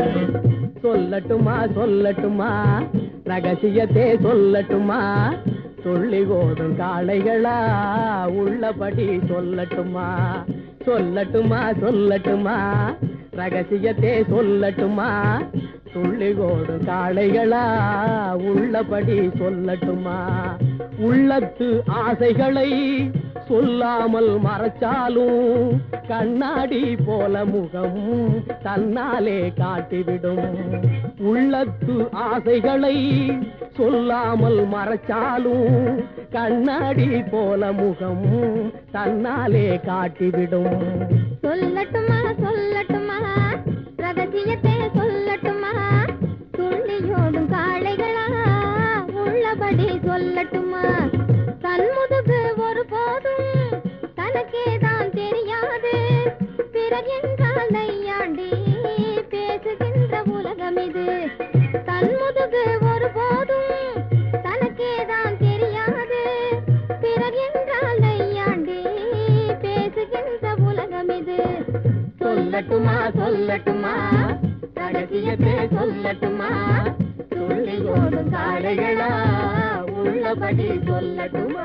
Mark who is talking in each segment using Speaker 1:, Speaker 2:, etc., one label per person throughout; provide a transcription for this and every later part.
Speaker 1: சொல்லட்டுமா சொல்லட்டுமா ரகசியத்தே சொல்லட்டுமா சொல்லி கோதும் காளைகளா உள்ளபடி சொல்லட்டுமா சொல்லட்டுமா சொல்லட்டுமா ரகசியத்தே சொல்லட்டுமா துள்ளி கோடும் காளைகளா உள்ளபடி சொல்லட்டுமா உள்ளத்து ஆசைகளை சொல்லாமல் மறைச்சாலும் கண்ணாடி போல முகம் தன்னாலே காட்டிவிடும் உள்ளத்து ஆசைகளை சொல்லாமல் மறைச்சாலும் கண்ணாடி போல முகம் தன்னாலே காட்டிவிடும்
Speaker 2: சொல்லட்டுமா சொல்லட்டுமா ரகசியத்தை சொல்லட்டுமா துள்ளியோடும் காளைகளா உள்ளபடி சொல்லட்டுமா தன் முதுகு ஒரு போதும் தனக்கே தான் தெரியாது பிறகென்றால் நையாண்டி பேசுகின்ற உலகம் இது தன் முதுகு ஒரு போதும் தனக்கே தான் தெரியாது பிறகென்றால் நையாண்டி பேசுகின்ற உலகம் இது
Speaker 1: சொல்லட்டுமா சொல்லட்டுமா ரகசியத்தை சொல்லட்டுமா துள்ளி ஓடும் காளைகளா உள்ளபடி சொல்லட்டுமா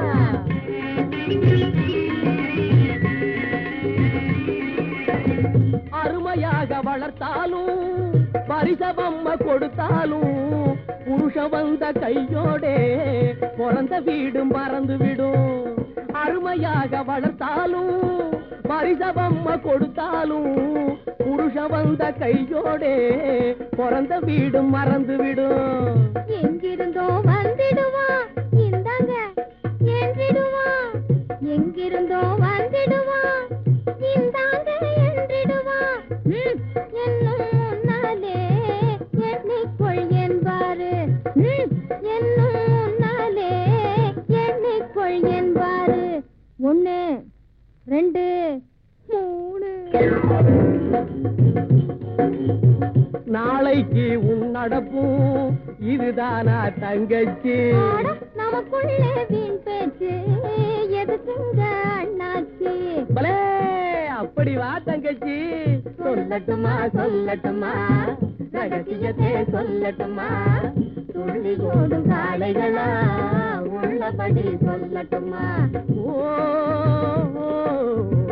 Speaker 1: அருமையாக வளர்த்தாலும் பரிசபம்ம கொடுத்தாலும் புருஷ வந்த கையோடே பிறந்த வீடு மறந்து விடும் அருமையாக வளர்த்தாலும் பரிசபம்ம கொடுத்தாலும் புருஷ வந்த கையோடே பிறந்த வீடு மறந்து விடும்
Speaker 2: எங்கிருந்தோ வந்திடுவான் இந்தாங்க என்றிடுவான் எங்கிருந்தோ வந்திடுவான் இந்தாங்க என்றிடுவான் ம், என்னும் முன்னாலே எண்ணிக்கொள் என்பாரு ம், என்னும் முன்னாலே எண்ணிக்கொள் என்பாரு ஒண்ணு ரெண்டு மூணு
Speaker 1: நாளைக்கு உன் நடப்பும் இதுதானா தங்கச்சி
Speaker 2: ஆட, நமக்குள்ளே வீண் பேச்சு எதுக்குங்க அண்ணாச்சி
Speaker 1: பலே அப்படி வா தங்கச்சி சொல்லட்டுமா சொல்லட்டுமா ரகசியத்தை சொல்லட்டுமா துள்ளி ஓடும் காளைகளா உள்ளபடி சொல்லட்டுமா ஓ, ஓ, ஓ.